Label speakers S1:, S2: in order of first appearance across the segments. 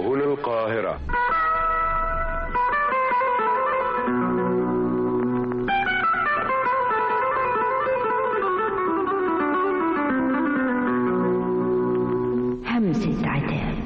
S1: هنا القاهرة
S2: همسة عتاب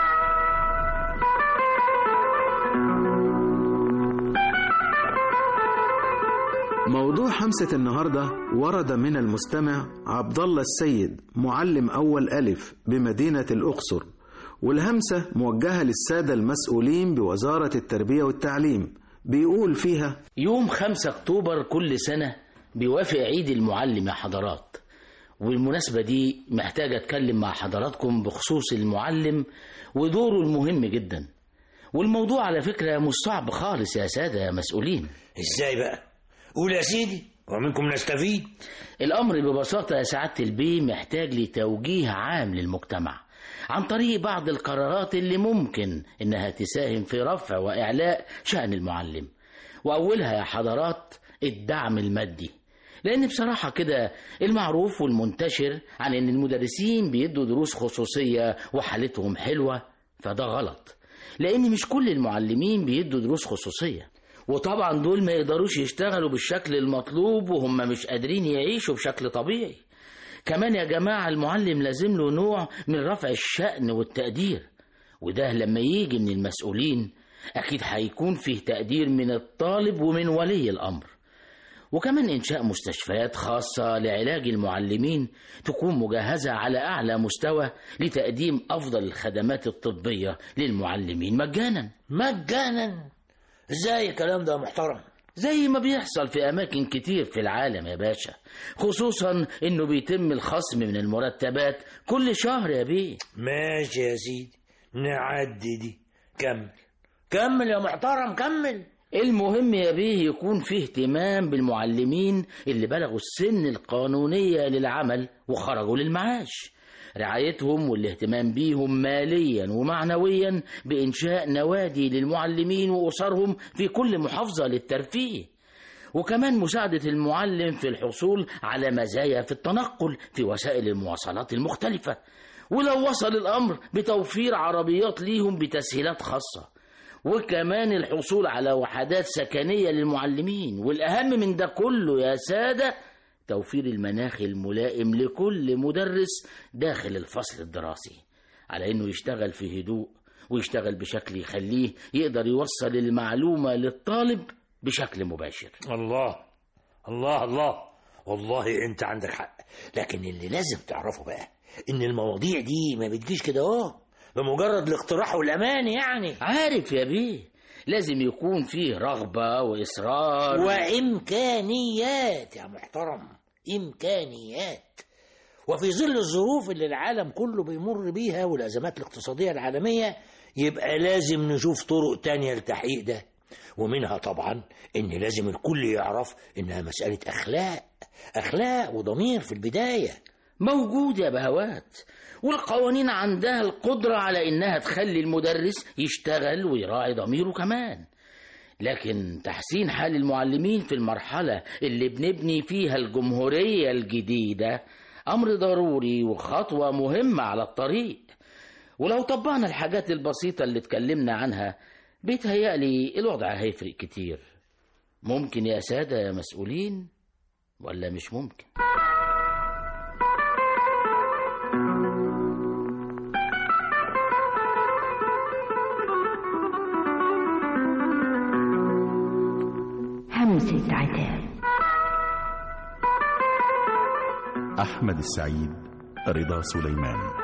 S3: موضوع حمسة النهاردة ورد من المستمع عبد الله السيد معلم أول ألف بمدينة الأقصر والهمسة موجهة للسادة المسؤولين بوزارة التربية والتعليم بيقول فيها
S4: يوم 5 أكتوبر كل سنة بيوافق عيد المعلم يا حضرات والمناسبة دي محتاج أتكلم مع حضراتكم بخصوص المعلم ودوره المهم جدا والموضوع على فكرة مش صعب خالص يا سادة مسؤولين
S5: ازاي بقى قول يا سيدي ومنكم نستفيد
S4: الأمر ببساطة يا سعادة البيه محتاج لتوجيه عام للمجتمع عن طريق بعض القرارات اللي ممكن إنها تساهم في رفع وإعلاء شأن المعلم وأولها يا حضرات الدعم المادي لأن بصراحة كده المعروف والمنتشر عن إن المدرسين بيدوا دروس خصوصية وحالتهم حلوة فده غلط لأن مش كل المعلمين بيدوا دروس خصوصية وطبعا دول ما يقدروش يشتغلوا بالشكل المطلوب وهم مش قادرين يعيشوا بشكل طبيعي كمان يا جماعة المعلم لازم له نوع من رفع الشأن والتقدير وده لما يجي من المسؤولين أكيد هيكون فيه تقدير من الطالب ومن ولي الأمر وكمان إنشاء مستشفيات خاصة لعلاج المعلمين تكون مجهزة على أعلى مستوى لتقديم أفضل الخدمات الطبية للمعلمين مجانا
S5: مجانا ازاي الكلام ده يا محترم
S4: زي ما بيحصل في أماكن كتير في العالم يا باشا خصوصا إنه بيتم الخصم من المرتبات كل شهر يا بيه
S5: ماشي يا سيدي نعدي دي كمل كمل يا محترم كمل
S4: المهم يا بيه يكون فيه اهتمام بالمعلمين اللي بلغوا السن القانونية للعمل وخرجوا للمعاش رعايتهم والاهتمام بيهم ماليا ومعنويا بإنشاء نوادي للمعلمين وأسرهم في كل محافظة للترفيه وكمان مساعدة المعلم في الحصول على مزايا في التنقل في وسائل المواصلات المختلفة ولو وصل الأمر بتوفير عربيات ليهم بتسهيلات خاصة وكمان الحصول على وحدات سكنية للمعلمين والأهم من ده كله يا سادة توفير المناخ الملائم لكل مدرس داخل الفصل الدراسي على انه يشتغل في هدوء ويشتغل بشكل يخليه يقدر يوصل المعلومة للطالب بشكل مباشر
S5: الله الله الله والله انت عندك حق لكن اللي لازم تعرفه بقى ان المواضيع دي ما بتجيش كده اهو بمجرد الاقتراح والامان يعني
S4: عارف يا بيه لازم يكون فيه رغبة وإصرار
S5: وامكانيات يا محترم امكانيات وفي ظل الظروف اللي العالم كله بيمر بيها والازمات الاقتصاديه العالميه يبقى لازم نشوف طرق تانية لتحقيق ده ومنها طبعا ان لازم الكل يعرف انها مساله اخلاق اخلاق وضمير في البدايه
S4: موجود يا بهوات والقوانين عندها القدرة على إنها تخلي المدرس يشتغل ويراعي ضميره كمان لكن تحسين حال المعلمين في المرحلة اللي بنبني فيها الجمهورية الجديدة أمر ضروري وخطوة مهمة على الطريق ولو طبقنا الحاجات البسيطة اللي اتكلمنا عنها بيتهيألي الوضع هيفرق كتير ممكن يا سادة يا مسؤولين ولا مش ممكن
S2: همسة عتاب
S6: أحمد السعيد رضا سليمان